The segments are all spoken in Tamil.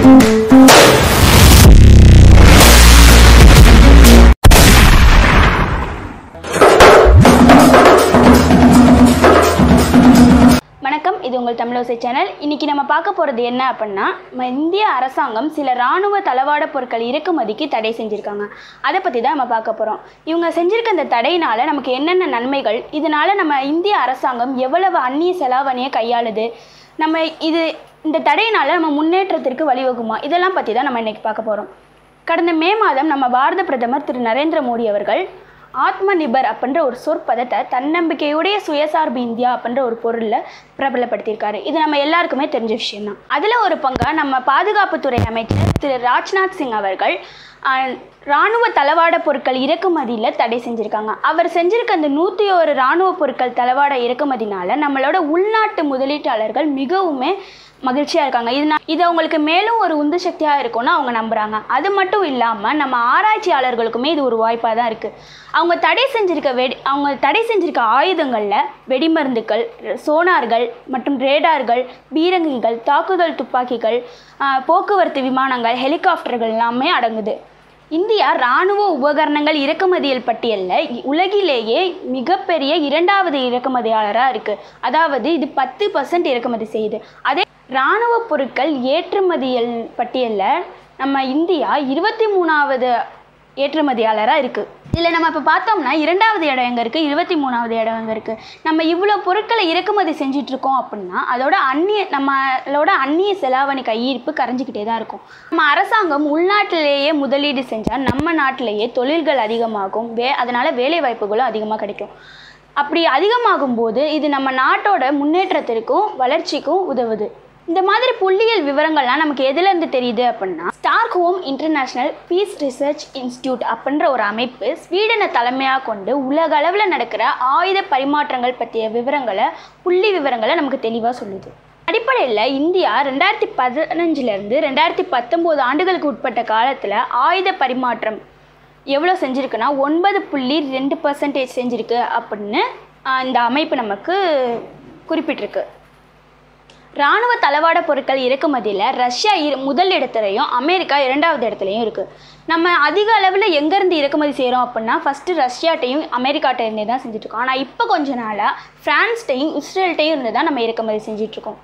வணக்கம் இது உங்கள் தமிழோசை சேனல் இன்னைக்கு நம்ம பார்க்க போகிறது என்ன அப்படின்னா நம்ம இந்திய அரசாங்கம் சில இராணுவ தளவாட பொருட்கள் இறக்குமதிக்கு தடை செஞ்சுருக்காங்க அதை பற்றி தான் நம்ம பார்க்க போகிறோம் இவங்க செஞ்சிருக்க இந்த தடையினால் நமக்கு என்னென்ன நன்மைகள் இதனால் நம்ம இந்திய அரசாங்கம் எவ்வளவு அந்நிய செலாவணியை கையாளுது நம்ம இது இந்த தடையினால் நம்ம முன்னேற்றத்திற்கு வழிவகுமா இதெல்லாம் பற்றி தான் நம்ம இன்னைக்கு பார்க்க போகிறோம் கடந்த மே மாதம் நம்ம பாரத பிரதமர் திரு நரேந்திர மோடி அவர்கள் ஆத்ம நிபர் அப்படின்ற ஒரு சொற்பதத்தை தன்னம்பிக்கையுடைய சுயசார்பு இந்தியா அப்படின்ற ஒரு பொருளில் பிரபலப்படுத்தியிருக்காரு இது நம்ம எல்லாருக்குமே தெரிஞ்ச விஷயம்தான் அதில் ஒரு பங்காக நம்ம பாதுகாப்புத்துறை அமைச்சர் திரு ராஜ்நாத் சிங் அவர்கள் ஆஹ், ராணுவ தளவாட பொருட்கள் இறக்குமதியில் தடை செஞ்சுருக்காங்க அவர் செஞ்சிருக்க அந்த நூற்றி ஒரு ராணுவ பொருட்கள் தளவாட இறக்குமதினால நம்மளோட உள்நாட்டு முதலீட்டாளர்கள் மிகவுமே மகிழ்ச்சியாக இருக்காங்க இது நான் இது அவங்களுக்கு மேலும் ஒரு உந்து சக்தியாக இருக்கும்னு அவங்க நம்புகிறாங்க அது மட்டும் இல்லாமல் நம்ம ஆராய்ச்சியாளர்களுக்குமே இது ஒரு வாய்ப்பாக தான் இருக்குது அவங்க தடை செஞ்சிருக்க வெடி அவங்க தடை செஞ்சிருக்க ஆயுதங்களில் வெடிமருந்துகள் சோனார்கள் மற்றும் ரேடார்கள் பீரங்கிகள் தாக்குதல் துப்பாக்கிகள் ஆஹ், போக்குவரத்து விமானங்கள் ஹெலிகாப்டர்கள் எல்லாமே அடங்குது இந்தியா இராணுவ உபகரணங்கள் இறக்குமதியில் பட்டியலில் உலகிலேயே மிகப்பெரிய இரண்டாவது இறக்குமதியாளராக இருக்குது அதாவது இது பத்து பர்சன்ட் இறக்குமதி செய்யுது அதே இராணுவ பொருட்கள் ஏற்றுமதியல் பட்டியலில் நம்ம இந்தியா இருபத்தி மூணாவது ஏற்றுமதியாளராக இருக்குது இதில் நம்ம இப்போ பார்த்தோம்னா இரண்டாவது இடம் எங்கே இருக்குது இருபத்தி மூணாவது இடம் எங்கே இருக்குது நம்ம இவ்வளோ பொருட்களை இறக்குமதி செஞ்சுட்டு இருக்கோம் அப்படின்னா அதோட அந்நிய நம்மளோட அந்நிய செலாவணி கையிருப்பு கரைஞ்சிக்கிட்டே தான் இருக்கும் நம்ம அரசாங்கம் உள்நாட்டிலேயே முதலீடு செஞ்சால் நம்ம நாட்டிலேயே தொழில்கள் அதிகமாகும் வே அதனால் வேலை வாய்ப்புகளும் அதிகமாக கிடைக்கும் அப்படி அதிகமாகும் போது இது நம்ம நாட்டோட முன்னேற்றத்திற்கும் வளர்ச்சிக்கும் உதவுது இந்த மாதிரி புள்ளியியல் விவரங்கள்லாம் நமக்கு எதுலேருந்து தெரியுது அப்படின்னா Stockholm international peace research institute அப்படின்ற ஒரு அமைப்பு ஸ்வீடனை தலைமையாக கொண்டு உலக அளவில் நடக்கிற ஆயுத பரிமாற்றங்கள் பற்றிய விவரங்களை புள்ளி விவரங்களை நமக்கு தெளிவாக சொல்லுது அடிப்படையில் இந்தியா ரெண்டாயிரத்தி பதினஞ்சுலேருந்து ரெண்டாயிரத்தி பத்தொம்போது ஆண்டுகளுக்கு உட்பட்ட காலத்தில் ஆயுத பரிமாற்றம் எவ்வளோ செஞ்சுருக்குன்னா ஒன்பது புள்ளி ரெண்டு பர்சன்டேஜ் செஞ்சுருக்கு அப்படின்னு ஆஹ், இந்த அமைப்பு நமக்கு குறிப்பிட்டிருக்கு இராணுவ தளவாட பொருட்கள் இறக்குமதியில் ரஷ்யா இரு முதல் இடத்துலையும் அமெரிக்கா இரண்டாவது இடத்துலையும் இருக்குது நம்ம அதிக அளவில் எங்கேருந்து இறக்குமதி செய்கிறோம் அப்படின்னா ஃபஸ்ட்டு ரஷ்யாட்டையும் அமெரிக்காட்ட இருந்தே தான் செஞ்சுட்ருக்கோம் ஆனால் இப்போ கொஞ்ச நாளாக ஃப்ரான்ஸ்டையும் இஸ்ரேல்ட்டையும் இருந்து தான் நம்ம இறக்குமதி செஞ்சிட்ருக்கோம்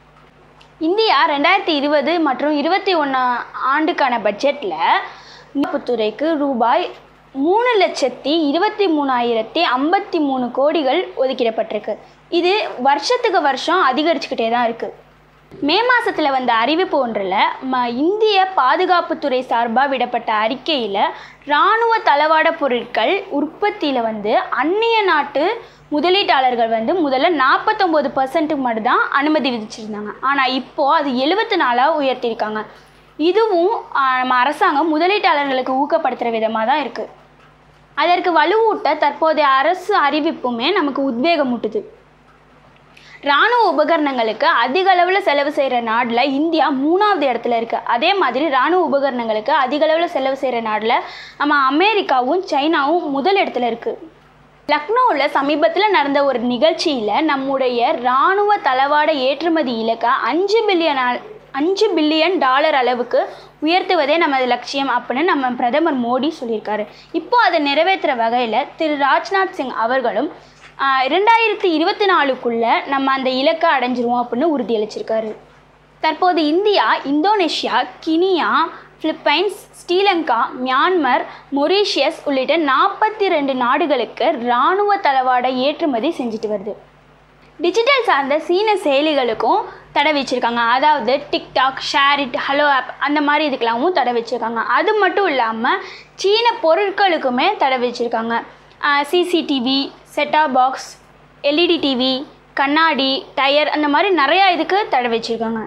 இந்தியா ரெண்டாயிரத்தி இருபது மற்றும் இருபத்தி ஒன்றா ஆண்டுக்கான பட்ஜெட்டில் துறைக்கு ரூபாய் மூணு லட்சத்தி இருபத்தி மூணாயிரத்தி ஐம்பத்தி மூணு கோடிகள் ஒதுக்கிடப்பட்டிருக்கு இது வருஷத்துக்கு வருஷம் அதிகரிச்சுக்கிட்டே தான் இருக்குது மே மாதத்தில் வந்த அறிவிப்பு ஒன்றில் ம இந்திய பாதுகாப்புத்துறை சார்பாக விடப்பட்ட அறிக்கையில் இராணுவ தளவாட பொருட்கள் உற்பத்தியில் வந்து அந்நிய நாட்டு முதலீட்டாளர்கள் வந்து முதல்ல நாற்பத்தொம்போது பர்சன்ட்டுக்கு மட்டும்தான் அனுமதி விதிச்சிருந்தாங்க ஆனால் இப்போது அது எழுபத்தி நாலாக உயர்த்தியிருக்காங்க இதுவும் ஆ, நம்ம அரசாங்கம் முதலீட்டாளர்களுக்கு ஊக்கப்படுத்துகிற விதமாக தான் இருக்குது அதற்கு வலுவூட்ட தற்போதைய அரசு அறிவிப்புமே நமக்கு உத்வேகமூட்டுது இராணுவ உபகரணங்களுக்கு அதிக அளவில் செலவு செய்கிற நாட்டில் இந்தியா மூணாவது இடத்துல இருக்குது அதே மாதிரி இராணுவ உபகரணங்களுக்கு அதிக அளவில் செலவு செய்கிற நாட்டில் நம்ம அமெரிக்காவும் சைனாவும் முதல் இடத்துல இருக்குது லக்னோவில் சமீபத்தில் நடந்த ஒரு நிகழ்ச்சியில் நம்முடைய இராணுவ தளவாட ஏற்றுமதி இலக்கை அஞ்சு பில்லியன் அஞ்சு பில்லியன் டாலர் அளவுக்கு உயர்த்துவதே நமது லட்சியம் அப்படின்னு நம்ம பிரதமர் மோடி சொல்லியிருக்காரு இப்போ அதை நிறைவேற்றுற வகையில் திரு ராஜ்நாத் சிங் அவர்களும் ஆஹ், இரண்டாயிரத்தி இருபத்தி நாலுக்குள்ளே நம்ம அந்த இலக்கை அடைஞ்சிருவோம் அப்படின்னு உறுதியளிச்சிருக்காரு தற்போது India Indonesia Guinea Philippines Sri Lanka Myanmar Mauritius உள்ளிட்ட நாற்பத்தி ரெண்டு நாடுகளுக்கு இராணுவ தளவாட ஏற்றுமதி செஞ்சுட்டு வருது டிஜிட்டல் சார்ந்த சீன செயலிகளுக்கும் தடை வச்சுருக்காங்க அதாவது டிக்டாக் ஷேரிட் ஹலோ ஆப் அந்த மாதிரி இதுக்கெல்லாமும் தடை வச்சுருக்காங்க அது மட்டும் இல்லாமல் சீன பொருட்களுக்குமே தடை வச்சுருக்காங்க CCTV set top box LED TV கண்ணாடி டயர் அந்த மாதிரி நிறையா இதுக்கு தடை வச்சுருக்காங்க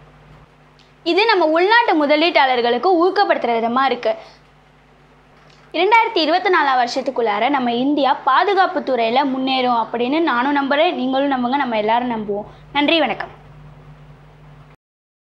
இது நம்ம உள்நாட்டு முதலீட்டாளர்களுக்கு ஊக்கப்படுத்துகிற விதமாக இருக்குது இரண்டாயிரத்தி இருபத்தி நாலாம் வருஷத்துக்குள்ளார நம்ம இந்தியா பாதுகாப்பு துறையில் முன்னேறும் அப்படின்னு நானும் நம்புகிறேன் நீங்களும் நம்புங்க நம்ம எல்லாரும் நம்புவோம் நன்றி வணக்கம்